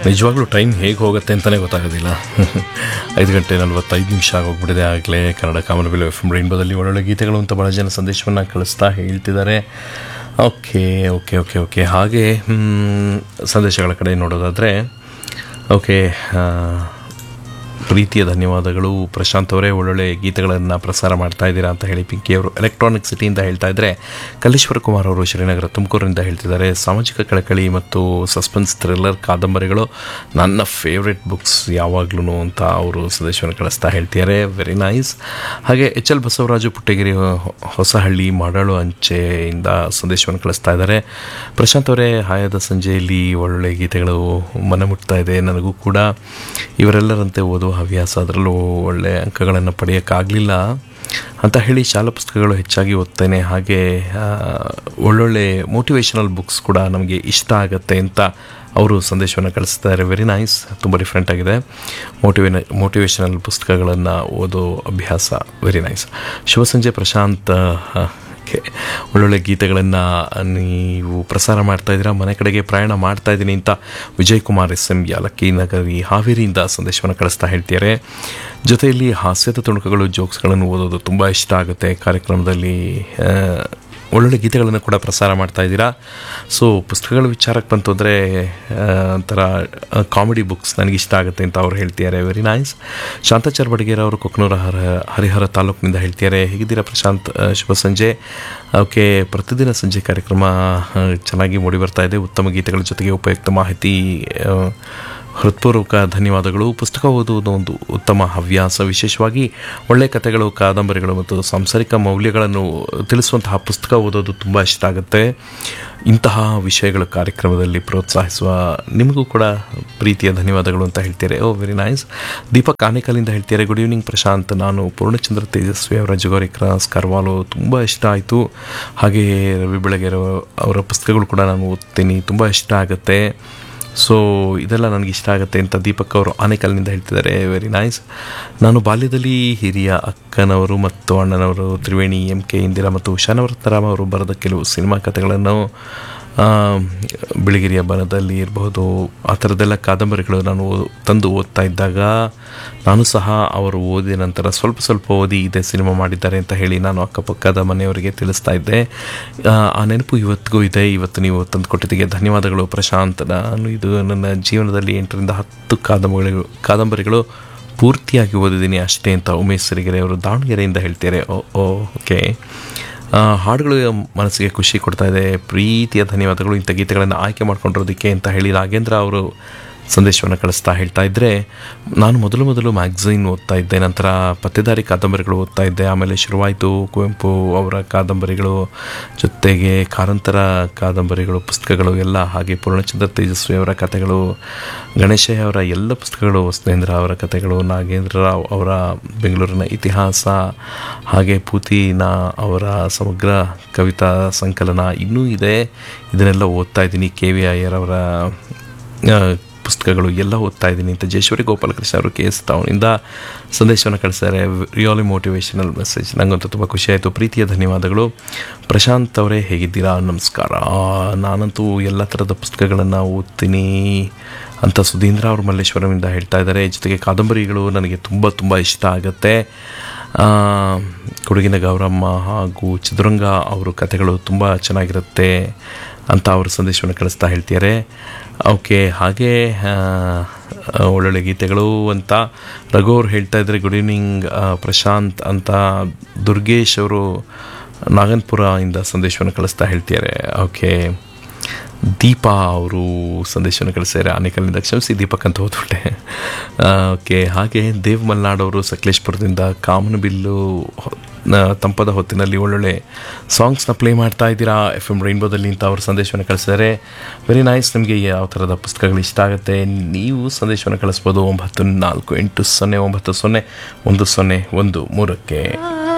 ನಿಜವಾಗ್ಲೂ ಟೈಮ್ ಹೇಗೆ ಹೋಗುತ್ತೆ ಅಂತಲೇ ಗೊತ್ತಾಗೋದಿಲ್ಲ ಐದು ಗಂಟೆ ನಲವತ್ತೈದು ನಿಮಿಷ ಆಗೋಗ್ಬಿಟ್ಟಿದೆ ಆಗಲೇ ಕನ್ನಡ ಕಾಮನಬಿಲ್ ಎಫ್ ಎಮ್ ರೈನ್ಬೋದಲ್ಲಿ ಒಳ್ಳೊಳ್ಳೆ ಗೀತೆಗಳು ಅಂತ ಭಾಳ ಜನ ಸಂದೇಶವನ್ನು ಕಳಿಸ್ತಾ ಹೇಳ್ತಿದ್ದಾರೆ ಓಕೆ ಓಕೆ ಓಕೆ ಓಕೆ ಹಾಗೆ ಹ್ಮ್, ಸಂದೇಶಗಳ ಕಡೆ ನೋಡೋದಾದರೆ ಓಕೆ ಪ್ರೀತಿಯ ಧನ್ಯವಾದಗಳು ಪ್ರಶಾಂತ್ ಅವರೇ ಒಳ್ಳೊಳ್ಳೆ ಗೀತೆಗಳನ್ನು ಪ್ರಸಾರ ಮಾಡ್ತಾ ಇದ್ದೀರಾ ಅಂತ ಹೇಳಿ ಪಿಂಕಿ ಅವರು ಎಲೆಕ್ಟ್ರಾನಿಕ್ ಸಿಟಿಯಿಂದ ಹೇಳ್ತಾ ಇದ್ದರೆ ಕಲೇಶ್ವರ ಕುಮಾರ್ ಅವರು ಶ್ರೀನಗರ ತುಮಕೂರಿನಿಂದ ಹೇಳ್ತಿದ್ದಾರೆ ಸಾಮಾಜಿಕ ಕಳಕಳಿ ಮತ್ತು ಸಸ್ಪೆನ್ಸ್ ಥ್ರಿಲ್ಲರ್ ಕಾದಂಬರಿಗಳು ನನ್ನ ಫೇವ್ರೆಟ್ ಬುಕ್ಸ್ ಯಾವಾಗ್ಲೂ ಅಂತ ಅವರು ಸಂದೇಶವನ್ನು ಕಳಿಸ್ತಾ ಹೇಳ್ತಿದ್ದಾರೆ ವೆರಿ ನೈಸ್ ಹಾಗೆ ಎಚ್ ಎಲ್ ಬಸವರಾಜು ಪುಟ್ಟಗಿರಿ ಹೊ- ಹೊಸಹಳ್ಳಿ ಮಾಡಾಳು ಅಂಚೆಯಿಂದ ಸಂದೇಶವನ್ನು ಕಳಿಸ್ತಾ ಇದ್ದಾರೆ ಪ್ರಶಾಂತ್ ಅವರೇ ಹಾಯಾದ ಸಂಜೆಯಲ್ಲಿ ಒಳ್ಳೊಳ್ಳೆ ಗೀತೆಗಳು ಮನ ಮುಟ್ತಾ ಇದೆ ನನಗೂ ಕೂಡ ಇವರೆಲ್ಲರಂತೆ ಓದುವ ಹವ್ಯಾಸ ಅದರಲ್ಲೂ ಒಳ್ಳೆ ಅಂಕಗಳನ್ನು ಪಡೆಯೋಕ್ಕಾಗಲಿಲ್ಲ ಅಂತ ಹೇಳಿ ಶಾಲಾ ಪುಸ್ತಕಗಳು ಹೆಚ್ಚಾಗಿ ಓದ್ತೇನೆ ಹಾಗೆ ಆ, ಒಳ್ಳೊಳ್ಳೆ ಮೋಟಿವೇಶನಲ್ ಬುಕ್ಸ್ ಕೂಡ ನಮಗೆ ಇಷ್ಟ ಆಗುತ್ತೆ ಅಂತ ಅವರು ಸಂದೇಶವನ್ನು ಕಳಿಸ್ತಾರೆ ವೆರಿ ನೈಸ್ ತುಂಬ ಡಿಫ್ರೆಂಟ್ ಆಗಿದೆ ಮೋಟಿವೇನ ಮೋಟಿವೇಶನಲ್ ಪುಸ್ತಕಗಳನ್ನು ಓದೋ ಅಭ್ಯಾಸ ವೆರಿ ನೈಸ್ ಶುಭ ಸಂಜೆ ಪ್ರಶಾಂತ್ ಆ, ಕೆ ಒಳ್ಳೊಳ್ಳೆ ಗೀತೆಗಳನ್ನು ನೀವು ಪ್ರಸಾರ ಮಾಡ್ತಾ ಇದ್ದೀರಾ ಮನೆ ಕಡೆಗೆ ಪ್ರಯಾಣ ಮಾಡ್ತಾ ಇದ್ದೀನಿ ಅಂತ ವಿಜಯ್ ಕುಮಾರ್ ಎಸ್ ಎಂ ಯಾಲಕ್ಕಿ ನಗರಿ ಹಾವೇರಿಯಿಂದ ಸಂದೇಶವನ್ನು ಕಳಿಸ್ತಾ ಹೇಳ್ತಿದ್ದಾರೆ ಜೊತೆಯಲ್ಲಿ ಹಾಸ್ಯದ ತುಣುಕುಗಳು ಜೋಕ್ಸ್ಗಳನ್ನು ಓದೋದು ತುಂಬ ಇಷ್ಟ ಆಗುತ್ತೆ ಕಾರ್ಯಕ್ರಮದಲ್ಲಿ ಆ, ಒಳ್ಳೊಳ್ಳೆ ಗೀತೆಗಳನ್ನು ಕೂಡ ಪ್ರಸಾರ ಮಾಡ್ತಾ ಇದ್ದೀರಾ ಸೊ ಪುಸ್ತಕಗಳ ವಿಚಾರಕ್ಕೆ ಬಂತು ಅಂದರೆ ಒಂಥರ ಕಾಮಿಡಿ ಬುಕ್ಸ್ ನನಗೆ ಇಷ್ಟ ಆಗುತ್ತೆ ಅಂತ ಅವ್ರು ಹೇಳ್ತಿದ್ದಾರೆ ವೆರಿ ನೈಸ್ ಶಾಂತಾಚಾರ್ ಬಡಗೇರ ಅವರು ಕೊಕ್ಕನೂರ ಹರ ಹರಿಹರ ತಾಲೂಕಿನಿಂದ ಹೇಳ್ತಿದ್ದಾರೆ ಹೇಗಿದ್ದೀರಾ ಪ್ರಶಾಂತ್ ಆ, ಶುಭ ಸಂಜೆ ಓಕೆ ಪ್ರತಿದಿನ ಸಂಜೆ ಕಾರ್ಯಕ್ರಮ ಆ, ಚೆನ್ನಾಗಿ ಮೂಡಿ ಬರ್ತಾ ಇದೆ ಉತ್ತಮ ಗೀತೆಗಳ ಜೊತೆಗೆ ಉಪಯುಕ್ತ ಮಾಹಿತಿ ಆ, ಹೃತ್ಪೂರ್ವಕ ಧನ್ಯವಾದಗಳು ಪುಸ್ತಕ ಓದುವುದು ಒಂದು ಉತ್ತಮ ಹವ್ಯಾಸ ವಿಶೇಷವಾಗಿ ಒಳ್ಳೆಯ ಕಥೆಗಳು ಕಾದಂಬರಿಗಳು ಮತ್ತು ಸಾಂಸಾರಿಕ ಮೌಲ್ಯಗಳನ್ನು ತಿಳಿಸುವಂತಹ ಪುಸ್ತಕ ಓದೋದು ತುಂಬ ಇಷ್ಟ ಆಗುತ್ತೆ ಇಂತಹ ವಿಷಯಗಳ ಕಾರ್ಯಕ್ರಮದಲ್ಲಿ ಪ್ರೋತ್ಸಾಹಿಸುವ ನಿಮಗೂ ಕೂಡ ಪ್ರೀತಿಯ ಧನ್ಯವಾದಗಳು ಅಂತ ಹೇಳ್ತಾರೆ ಓ ವೆರಿ ನೈಸ್ ದೀಪಕ್ ಆನೇಕಲಿಂದ ಹೇಳ್ತಾರೆ ಗುಡ್ ಈವ್ನಿಂಗ್ ಪ್ರಶಾಂತ್ ನಾನು ಪೂರ್ಣಚಂದ್ರ ತೇಜಸ್ವಿ ಅವರ ಜುಗೋರಿ ಕ್ರಾಸ್ ಕರ್ವಾಲು ತುಂಬ ಇಷ್ಟ ಆಯಿತು ಹಾಗೆ ರವಿ ಬೆಳಗೆರೆ ಅವರ ಪುಸ್ತಕಗಳು ಕೂಡ ನಾನು ಓದ್ತೀನಿ ತುಂಬ ಇಷ್ಟ ಆಗುತ್ತೆ ಸೊ ಇದೆಲ್ಲ ನನಗೆ ಇಷ್ಟ ಆಗುತ್ತೆ ಅಂತ ದೀಪಕ್ ಅವರು ಆನೇಕಲ್ನಿಂದ ಹೇಳ್ತಿದ್ದಾರೆ ವೆರಿ ನೈಸ್ ನಾನು ಬಾಲ್ಯದಲ್ಲಿ ಹಿರಿಯ ಅಕ್ಕನವರು ಮತ್ತು ಅಣ್ಣನವರು ತ್ರಿವೇಣಿ ಎಂ ಕೆ ಇಂದಿರಾ ಮತ್ತು ಉಷಾನವರತರಾಮ್ ಅವರು ಬರೆದ ಕೆಲವು ಸಿನಿಮಾ ಕಥೆಗಳನ್ನು ಆ, ಬಿಳಿಗಿರಿಯ ಬನದಲ್ಲಿ ಇರಬಹುದು ಆ ಥರದ್ದೆಲ್ಲ ಕಾದಂಬರಿಗಳು ನಾನು ಓ- ತಂದು ಓದ್ತಾ ಇದ್ದಾಗ ನಾನು ಸಹ ಅವರು ಓದಿದ ನಂತರ ಸ್ವಲ್ಪ ಸ್ವಲ್ಪ ಓದಿ ಇದೇ ಸಿನಿಮಾ ಮಾಡಿದ್ದಾರೆ ಅಂತ ಹೇಳಿ ನಾನು ಅಕ್ಕಪಕ್ಕದ ಮನೆಯವರಿಗೆ ತಿಳಿಸ್ತಾ ಇದ್ದೆ ಆ, ಆ ನೆನಪು ಇವತ್ತಿಗೂ ಇದೆ ಇವತ್ತು ನೀವು ತಂದು ಕೊಟ್ಟಿದ್ದಕ್ಕೆ ಧನ್ಯವಾದಗಳು ಪ್ರಶಾಂತ್ ನಾನು ಇದು ನನ್ನ ಜೀವನದಲ್ಲಿ ಎಂಟರಿಂದ ಹತ್ತು ಕಾದಂಬರಿಗಳು ಕಾದಂಬರಿಗಳು ಪೂರ್ತಿಯಾಗಿ ಓದಿದ್ದೀನಿ ಅಷ್ಟೇ ಅಂತ ಉಮೇಶ್ ಸಿರಿಗೆರೆ ಅವರು ದಾವಣಗೆರೆಯಿಂದ ಹೇಳ್ತಾರೆ ಓ ಓ ಓಕೆ ಆ, ಹಾಡುಗಳು ಮನಸ್ಸಿಗೆ ಖುಷಿ ಕೊಡ್ತಾ ಇದೆ ಪ್ರೀತಿಯ ಧನ್ಯವಾದಗಳು ಇಂಥ ಗೀತೆಗಳನ್ನು ಆಯ್ಕೆ ಮಾಡ್ಕೊಂಡಿರೋದಕ್ಕೆ ಅಂತ ಹೇಳಿ ನಾಗೇಂದ್ರ ಅವರು ಸಂದೇಶವನ್ನು ಕಳಿಸ್ತಾ ಹೇಳ್ತಾ ಇದ್ದರೆ ನಾನು ಮೊದಲು ಮೊದಲು ಮ್ಯಾಗ್ಝೈನ್ ಓದ್ತಾ ಇದ್ದೆ ನಂತರ ಪತ್ತೆದಾರಿ ಕಾದಂಬರಿಗಳು ಓದ್ತಾ ಇದ್ದೆ ಆಮೇಲೆ ಶುರುವಾಯಿತು ಕುವೆಂಪು ಅವರ ಕಾದಂಬರಿಗಳು ಜೊತೆಗೆ ಕಾರಂತರ ಕಾದಂಬರಿಗಳು ಪುಸ್ತಕಗಳು ಎಲ್ಲ ಹಾಗೆ ಪೂರ್ಣಚಂದ್ರ ತೇಜಸ್ವಿ ಅವರ ಕಥೆಗಳು ಗಣೇಶಯ್ಯ ಅವರ ಎಲ್ಲ ಪುಸ್ತಕಗಳು ವಸುಧೇಂದ್ರ ಅವರ ಕಥೆಗಳು ನಾಗೇಂದ್ರ ರಾವ್ ಅವರ ಬೆಂಗಳೂರಿನ ಇತಿಹಾಸ ಹಾಗೆ ಪೂತಿನ ಅವರ ಸಮಗ್ರ ಕವಿತಾ ಸಂಕಲನ ಇನ್ನೂ ಇದೆ ಇದನ್ನೆಲ್ಲ ಓದ್ತಾ ಇದ್ದೀನಿ ಕೆ ವಿ ಅಯ್ಯರ್ ಅವರ ಆ, ಪುಸ್ತಕಗಳು ಎಲ್ಲ ಓದ್ತಾ ಇದ್ದೀನಿ ಅಂತ ಜಯೇಶ್ವರಿ ಗೋಪಾಲಕೃಷ್ಣ ಅವರು ಕೆ ಎಸ್ ಟೌನಿಂದ ಸಂದೇಶವನ್ನು ಕಳಿಸ್ತಾರೆ ರಿಯಲಿ ಮೋಟಿವೇಶನಲ್ ಮೆಸೇಜ್ ನನಗಂತೂ ತುಂಬ ಖುಷಿ ಆಯಿತು ಪ್ರೀತಿಯ ಧನ್ಯವಾದಗಳು ಪ್ರಶಾಂತ್ ಅವರೇ ಹೇಗಿದ್ದೀರಾ ನಮಸ್ಕಾರ ನಾನಂತೂ ಎಲ್ಲ ಥರದ ಪುಸ್ತಕಗಳನ್ನು ಓದ್ತೀನಿ ಅಂತ ಸುಧೀಂದ್ರ ಅವರು ಮಲ್ಲೇಶ್ವರಮಿಂದ ಹೇಳ್ತಾ ಇದ್ದಾರೆ ಜೊತೆಗೆ ಕಾದಂಬರಿಗಳು ನನಗೆ ತುಂಬ ತುಂಬ ಇಷ್ಟ ಆಗುತ್ತೆ ಆ, ಕೊಡಗಿನ ಗೌರಮ್ಮ ಹಾಗೂ ಚದುರಂಗ ಅವರ ಕಥೆಗಳು ತುಂಬ ಚೆನ್ನಾಗಿರುತ್ತೆ ಅಂತ ಅವರು ಸಂದೇಶವನ್ನು ಕಳಿಸ್ತಾ ಹೇಳ್ತಿದ್ದಾರೆ ಓಕೆ ಹಾಗೆ ಆ, ಒಳ್ಳೊಳ್ಳೆ ಗೀತೆಗಳು ಅಂತ ರಘು ಅವ್ರು ಹೇಳ್ತಾ ಇದ್ದಾರೆ ಗುಡ್ ಈವ್ನಿಂಗ್ ಪ್ರಶಾಂತ್ ಅಂತ ದುರ್ಗೇಶ್ ಅವರು ನಾಗನ್ಪುರ ಇಂದ ಸಂದೇಶವನ್ನು ಕಳಿಸ್ತಾ ಹೇಳ್ತಿದ್ದಾರೆ ಓಕೆ ದೀಪಾ ಅವರು ಸಂದೇಶವನ್ನು ಕಳಿಸಿದ್ದಾರೆ ಆನೇಕಲ್ನಿಂದ ಕ್ಷಮಿಸಿ ದೀಪಕ್ ಅಂತ ಹೋದ್ಬಿಟ್ಟೆ ಓಕೆ ಹಾಗೆ ದೇವ್ ಮಲ್ನಾಡ್ ಅವರು ಸಕಲೇಶ್ಪುರದಿಂದ ಕಾಮನಬಿಲ್ಲು ಹೊ- ನ- ತಂಪದ ಹೊತ್ತಿನಲ್ಲಿ ಒಳ್ಳೊಳ್ಳೆ ಸಾಂಗ್ಸ್ನ ಪ್ಲೇ ಮಾಡ್ತಾ ಇದ್ದೀರಾ ಎಫ್ ಎಮ್ ರೈನ್ಬೋದಲ್ಲಿ ಅಂತ ಅವರು ಸಂದೇಶವನ್ನು ಕಳಿಸಿದ್ದಾರೆ ವೆರಿ ನೈಸ್ ನಿಮಗೆ ಯಾವ ಥರದ ಪುಸ್ತಕಗಳು ಇಷ್ಟ ಆಗುತ್ತೆ ನೀವು ಸಂದೇಶವನ್ನು ಕಳಿಸ್ಬೋದು ಒಂಬತ್ತು ನಾಲ್ಕು ಎಂಟು ಸೊನ್ನೆ ಒಂಬತ್ತು ಸೊನ್ನೆ ಒಂದು ಸೊನ್ನೆ ಒಂದು ಮೂರಕ್ಕೆ